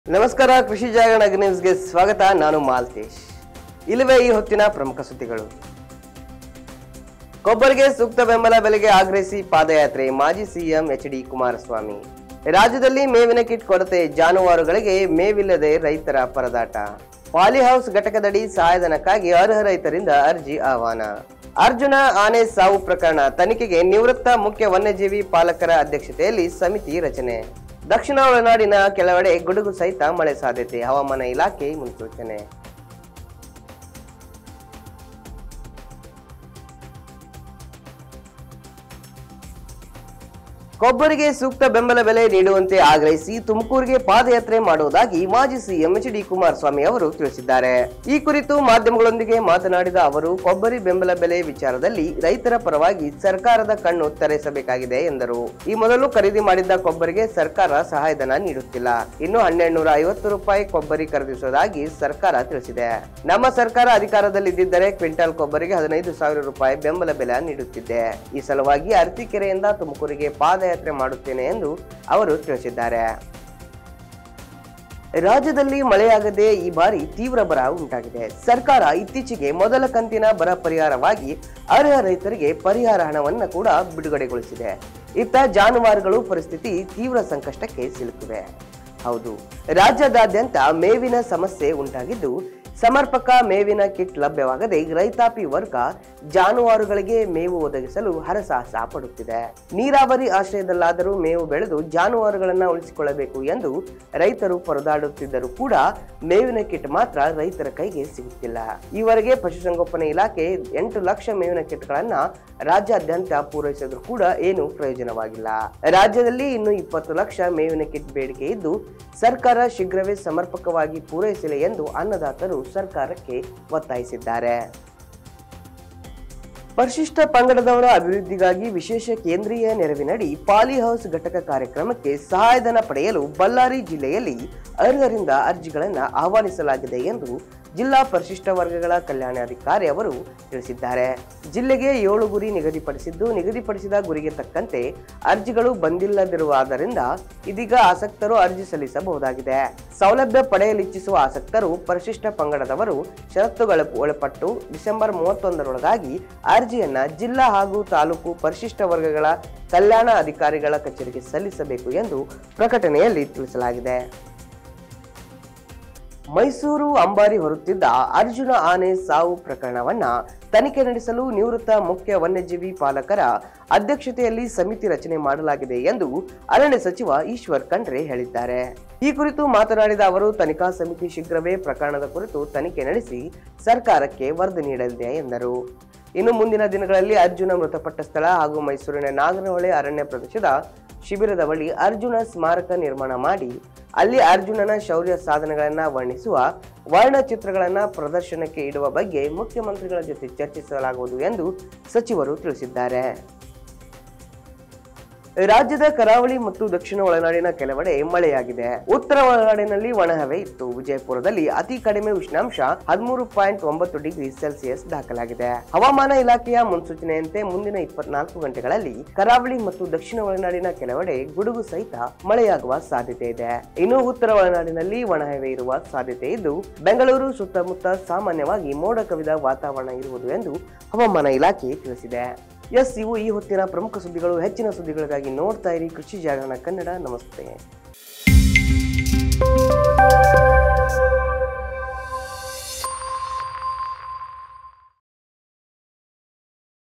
ನಮಸ್ಕಾರ ಕೃಷಿ ಜಾಗರಣ ನ್ಯೂಸ್ಗೆ ಸ್ವಾಗತ ನಾನು ಮಾಲ್ತೇಶ್ ಇಲ್ಲವೇ ಈ ಹೊತ್ತಿನ ಪ್ರಮುಖ ಸುದ್ದಿಗಳು ಕೊಬ್ಬರಿಗೆ ಸೂಕ್ತ ಬೆಂಬಲ ಬೆಲೆಗೆ ಆಗ್ರಹಿಸಿ ಪಾದಯಾತ್ರೆ ಮಾಜಿ ಸಿಎಂ ಎಚ್ ಡಿ ಕುಮಾರಸ್ವಾಮಿ ರಾಜ್ಯದಲ್ಲಿ ಮೇವಿನ ಕಿಟ್ ಕೊರತೆ ಜಾನುವಾರುಗಳಿಗೆ ಮೇವಿಲ್ಲದೆ ರೈತರ ಪರದಾಟ ಪಾಲಿಹೌಸ್ ಘಟಕದಡಿ ಸಹಾಯಧನಕ್ಕಾಗಿ ಅರ್ಹ ರೈತರಿಂದ ಅರ್ಜಿ ಆಹ್ವಾನ ಅರ್ಜುನ ಆನೆ ಸಾವು ಪ್ರಕರಣ ತನಿಖೆಗೆ ನಿವೃತ್ತ ಮುಖ್ಯ ವನ್ಯಜೀವಿ ಪಾಲಕರ ಅಧ್ಯಕ್ಷತೆಯಲ್ಲಿ ಸಮಿತಿ ರಚನೆ ದಕ್ಷಿಣ ಒಳನಾಡಿನ ಕೆಲವೆಡೆ ಗುಡುಗು ಸಹಿತ ಮಳೆ ಸಾಧ್ಯತೆ ಹವಾಮಾನ ಇಲಾಖೆ ಮುನ್ಸೂಚನೆ ಕೊಬ್ಬರಿಗೆ ಸೂಕ್ತ ಬೆಂಬಲ ಬೆಲೆ ನೀಡುವಂತೆ ಆಗ್ರಹಿಸಿ ತುಮಕೂರಿಗೆ ಪಾದಯಾತ್ರೆ ಮಾಡುವುದಾಗಿ ಮಾಜಿ ಸಿಎಂ ಎಚ್ ಡಿ ಕುಮಾರಸ್ವಾಮಿ ಅವರು ತಿಳಿಸಿದ್ದಾರೆ ಈ ಕುರಿತು ಮಾಧ್ಯಮಗಳೊಂದಿಗೆ ಮಾತನಾಡಿದ ಅವರು ಕೊಬ್ಬರಿ ಬೆಂಬಲ ಬೆಲೆ ವಿಚಾರದಲ್ಲಿ ರೈತರ ಪರವಾಗಿ ಸರ್ಕಾರದ ಕಣ್ಣು ತೆರೆಸಬೇಕಾಗಿದೆ ಎಂದರು ಈ ಮೊದಲು ಖರೀದಿ ಮಾಡಿದ್ದ ಕೊಬ್ಬರಿಗೆ ಸರ್ಕಾರ ಸಹಾಯಧನ ನೀಡುತ್ತಿಲ್ಲ ಇನ್ನು ಹನ್ನೆರಡು ನೂರ ಐವತ್ತು ರೂಪಾಯಿ ಕೊಬ್ಬರಿ ಖರೀದಿಸುವುದಾಗಿ ಸರ್ಕಾರ ತಿಳಿಸಿದೆ ನಮ್ಮ ಸರ್ಕಾರ ಅಧಿಕಾರದಲ್ಲಿದ್ದರೆ ಕ್ವಿಂಟಾಲ್ ಕೊಬ್ಬರಿಗೆ ಹದಿನೈದು ಸಾವಿರ ರೂಪಾಯಿ ಬೆಂಬಲ ಬೆಲೆ ನೀಡುತ್ತಿದ್ದೆ ಈ ಸಲುವಾಗಿ ಅರಸೀಕೆರೆಯಿಂದ ತುಮಕೂರಿಗೆ ಪಾದಯಾತ್ರೆ ಮಾಡುತ್ತೇನೆ ಎಂದು ಅವರು ತಿಳಿಸಿದ್ದಾರೆ ರಾಜ್ಯದಲ್ಲಿ ಮಳೆಯಾಗದೆ ಈ ಬಾರಿ ತೀವ್ರ ಬರ ಉಂಟಾಗಿದೆ ಸರ್ಕಾರ ಇತ್ತೀಚೆಗೆ ಮೊದಲ ಕಂತಿನ ಬರ ಪರಿಹಾರವಾಗಿ ಅರ್ಹ ರೈತರಿಗೆ ಪರಿಹಾರ ಹಣವನ್ನು ಕೂಡ ಬಿಡುಗಡೆಗೊಳಿಸಿದೆ ಇತ್ತ ಜಾನುವಾರುಗಳು ಪರಿಸ್ಥಿತಿ ತೀವ್ರ ಸಂಕಷ್ಟಕ್ಕೆ ಸಿಲುಕಿವೆ ಹೌದು ರಾಜ್ಯದಾದ್ಯಂತ ಮೇವಿನ ಸಮಸ್ಯೆ ಉಂಟಾಗಿದ್ದು ಸಮರ್ಪಕ ಮೇವಿನ ಕಿಟ್ ಲಭ್ಯವಾಗದೆ ರೈತಾಪಿ ವರ್ಗ ಜಾನುವಾರುಗಳಿಗೆ ಮೇವು ಒದಗಿಸಲು ಹರಸಾಹಸ ಪಡುತ್ತಿದೆ ನೀರಾವರಿ ಆಶ್ರಯದಲ್ಲಾದರೂ ಮೇವು ಬೆಳೆದು ಜಾನುವಾರುಗಳನ್ನ ಉಳಿಸಿಕೊಳ್ಳಬೇಕು ಎಂದು ರೈತರು ಪರದಾಡುತ್ತಿದ್ದರೂ ಕೂಡ ಮೇವಿನ ಕಿಟ್ ಮಾತ್ರ ರೈತರ ಕೈಗೆ ಸಿಗುತ್ತಿಲ್ಲ ಈವರೆಗೆ ಪಶುಸಂಗೋಪನೆ ಇಲಾಖೆ ಎಂಟು ಲಕ್ಷ ಮೇವಿನ ಕಿಟ್ಗಳನ್ನ ರಾಜ್ಯಾದ್ಯಂತ ಪೂರೈಸಿದ್ರು ಕೂಡ ಏನು ಪ್ರಯೋಜನವಾಗಿಲ್ಲ ರಾಜ್ಯದಲ್ಲಿ ಇನ್ನು ಇಪ್ಪತ್ತು ಲಕ್ಷ ಮೇವಿನ ಕಿಟ್ ಬೇಡಿಕೆ ಇದ್ದು ಸರ್ಕಾರ ಶೀಘ್ರವೇ ಸಮರ್ಪಕವಾಗಿ ಪೂರೈಸಲಿ ಎಂದು ಅನ್ನದಾತರು ಸರ್ಕಾರಕ್ಕೆ ಒತ್ತಾಯಿಸಿದ್ದಾರೆ ಪರಿಶಿಷ್ಟ ಪಂಗಡದವರ ಅಭಿವೃದ್ಧಿಗಾಗಿ ವಿಶೇಷ ಕೇಂದ್ರೀಯ ನೆರವಿನಡಿ ಪಾಲಿ ಹೌಸ್ ಘಟಕ ಕಾರ್ಯಕ್ರಮಕ್ಕೆ ಸಹಾಯಧನ ಪಡೆಯಲು ಬಳ್ಳಾರಿ ಜಿಲ್ಲೆಯಲ್ಲಿ ಅರ್ಹರಿಂದ ಅರ್ಜಿಗಳನ್ನು ಆಹ್ವಾನಿಸಲಾಗಿದೆ ಎಂದು ಜಿಲ್ಲಾ ಪರಿಶಿಷ್ಟ ವರ್ಗಗಳ ಕಲ್ಯಾಣಾಧಿಕಾರಿ ಅವರು ತಿಳಿಸಿದ್ದಾರೆ ಜಿಲ್ಲೆಗೆ ಏಳು ಗುರಿ ನಿಗದಿಪಡಿಸಿದ್ದು ನಿಗದಿಪಡಿಸಿದ ಗುರಿಗೆ ತಕ್ಕಂತೆ ಅರ್ಜಿಗಳು ಬಂದಿಲ್ಲದಿರುವುದರಿಂದ ಇದೀಗ ಆಸಕ್ತರು ಅರ್ಜಿ ಸಲ್ಲಿಸಬಹುದಾಗಿದೆ ಸೌಲಭ್ಯ ಪಡೆಯಲಿಚ್ಛಿಸುವ ಆಸಕ್ತರು ಪರಿಶಿಷ್ಟ ಪಂಗಡದವರು ಷರತ್ತುಗಳ ಒಳಪಟ್ಟು ಡಿಸೆಂಬರ್ ಮೂವತ್ತೊಂದರೊಳಗಾಗಿ ಅರ್ಜಿಯನ್ನ ಜಿಲ್ಲಾ ಹಾಗೂ ತಾಲೂಕು ಪರಿಶಿಷ್ಟ ವರ್ಗಗಳ ಕಲ್ಯಾಣ ಅಧಿಕಾರಿಗಳ ಕಚೇರಿಗೆ ಸಲ್ಲಿಸಬೇಕು ಎಂದು ಪ್ರಕಟಣೆಯಲ್ಲಿ ತಿಳಿಸಲಾಗಿದೆ ಮೈಸೂರು ಅಂಬಾರಿ ಹೊರುತ್ತಿದ್ದ ಅರ್ಜುನ ಆನೆ ಸಾವು ಪ್ರಕರಣವನ್ನ ತನಿಖೆ ನಡೆಸಲು ನಿವೃತ್ತ ಮುಖ್ಯ ವನ್ಯಜೀವಿ ಪಾಲಕರ ಅಧ್ಯಕ್ಷತೆಯಲ್ಲಿ ಸಮಿತಿ ರಚನೆ ಮಾಡಲಾಗಿದೆ ಎಂದು ಅರಣ್ಯ ಸಚಿವ ಈಶ್ವರ್ ಖಂಡ್ರೆ ಹೇಳಿದ್ದಾರೆ ಈ ಕುರಿತು ಮಾತನಾಡಿದ ಅವರು ತನಿಖಾ ಸಮಿತಿ ಶೀಘ್ರವೇ ಪ್ರಕರಣದ ಕುರಿತು ತನಿಖೆ ನಡೆಸಿ ಸರ್ಕಾರಕ್ಕೆ ವರದಿ ನೀಡಲಿದೆ ಎಂದರು ಇನ್ನು ಮುಂದಿನ ದಿನಗಳಲ್ಲಿ ಅರ್ಜುನ ಮೃತಪಟ್ಟ ಸ್ಥಳ ಹಾಗೂ ಮೈಸೂರಿನ ನಾಗರಹೊಳೆ ಅರಣ್ಯ ಪ್ರದೇಶದ ಶಿಬಿರದ ಬಳಿ ಅರ್ಜುನ ಸ್ಮಾರಕ ನಿರ್ಮಾಣ ಮಾಡಿ ಅಲ್ಲಿ ಅರ್ಜುನನ ಶೌರ್ಯ ಸಾಧನೆಗಳನ್ನ ವರ್ಣಿಸುವ ವರ್ಣಚಿತ್ರಗಳನ್ನ ಪ್ರದರ್ಶನಕ್ಕೆ ಇಡುವ ಬಗ್ಗೆ ಮುಖ್ಯಮಂತ್ರಿಗಳ ಜೊತೆ ಚರ್ಚಿಸಲಾಗುವುದು ಎಂದು ಸಚಿವರು ತಿಳಿಸಿದ್ದಾರೆ ರಾಜ್ಯದ ಕರಾವಳಿ ಮತ್ತು ದಕ್ಷಿಣ ಒಳನಾಡಿನ ಕೆಲವೆಡೆ ಮಳೆಯಾಗಿದೆ ಉತ್ತರ ಒಳನಾಡಿನಲ್ಲಿ ಒಣಹವೆ ಇತ್ತು ವಿಜಯಪುರದಲ್ಲಿ ಅತಿ ಕಡಿಮೆ ಉಷ್ಣಾಂಶ ಹದಿಮೂರು ಪಾಯಿಂಟ್ ಒಂಬತ್ತು ಡಿಗ್ರಿ ಸೆಲ್ಸಿಯಸ್ ದಾಖಲಾಗಿದೆ ಹವಾಮಾನ ಇಲಾಖೆಯ ಮುನ್ಸೂಚನೆಯಂತೆ ಮುಂದಿನ ಇಪ್ಪತ್ನಾಲ್ಕು ಗಂಟೆಗಳಲ್ಲಿ ಕರಾವಳಿ ಮತ್ತು ದಕ್ಷಿಣ ಒಳನಾಡಿನ ಕೆಲವೆಡೆ ಗುಡುಗು ಸಹಿತ ಮಳೆಯಾಗುವ ಸಾಧ್ಯತೆ ಇದೆ ಇನ್ನು ಉತ್ತರ ಒಳನಾಡಿನಲ್ಲಿ ಒಣಹವೆ ಇರುವ ಸಾಧ್ಯತೆ ಇದ್ದು ಬೆಂಗಳೂರು ಸುತ್ತಮುತ್ತ ಸಾಮಾನ್ಯವಾಗಿ ಮೋಡ ಕವಿದ ವಾತಾವರಣ ಇರುವುದು ಎಂದು ಹವಾಮಾನ ಇಲಾಖೆ ತಿಳಿಸಿದೆ ಎಸ್ ಇವು ಈ ಹೊತ್ತಿನ ಪ್ರಮುಖ ಸುದ್ದಿಗಳು ಹೆಚ್ಚಿನ ಸುದ್ದಿಗಳಿಗಾಗಿ ನೋಡ್ತಾ ಇರಿ ಕೃಷಿ ಜಾಗರಣ ಕನ್ನಡ ನಮಸ್ತೆ